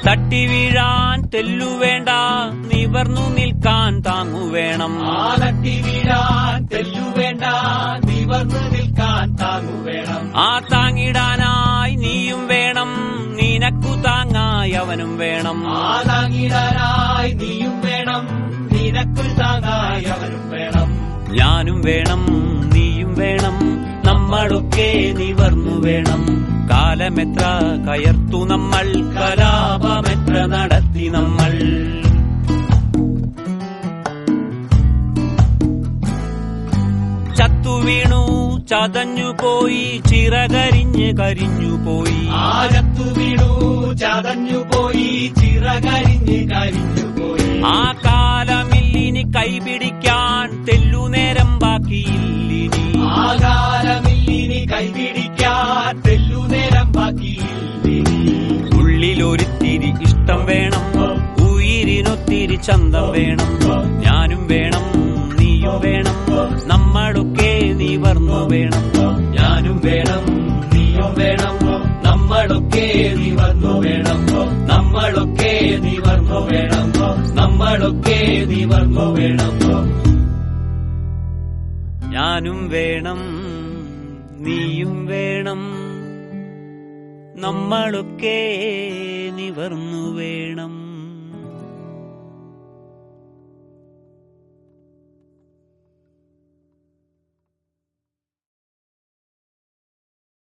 തട്ടി വീഴാൻ തെല്ലു വേണ്ട നിവർന്നു നിൽക്കാൻ താങ്ങു വേണം ആ തട്ടി വീഴാൻ തെല്ലു വേണ്ട നിവർന്നു നിൽക്കാൻ താങ്ങു വേണം ആ താങ്ങിടാനായി നീയും വേണം നിനക്കു താങ്ങായി അവനും വേണം ആ താങ്ങിടാനായി നീയും വേണം നിനക്കു താങ്ങായി അവനും വേണം ഞാനും വേണം നീയും വേണം നമ്മളൊക്കെ നിവർന്നു വേണം കാലമെത്ര കയർത്തു നമ്മൾ കലാപമെത്ര നടത്തി നമ്മൾ ചത്തു വീണു ചതഞ്ഞു പോയി ചിറകരിഞ്ഞ് കരിഞ്ഞു പോയി ആരത്തു വീണു ചതഞ്ഞു പോയി ചിറകരിഞ്ഞ് കരിഞ്ഞു പോയി ആ കാലമില്ലിനി കൈപിടിക്കാൻ തെല്ലു നേരം ബാക്കിയില്ലിനി ആകാലമില്ലിനി കൈപിടിക്കാൻ തെല്ലു നേരം ബാക്കിയില്ലിനി ഉള്ളിലൊരിത്തിരി ഇഷ്ടം വേണം ഉയിരിനൊത്തിരി ചന്തം വേണം ഞാനും വേണം നീയും വേണം നമ്മളൊക്കെ നിവർന്നു വേണം ഞാനും വേണം നീയും വേണം നമ്മളൊക്കെ നിവർന്നു വേണം നമ്മളൊക്കെ നിവർന്നു വേണം നമ്മളൊക്കെ നിവർന്നു വേണം ഞാനും വേണം നീയും വേണം നമ്മളൊക്കെ നിവർന്നു വേണം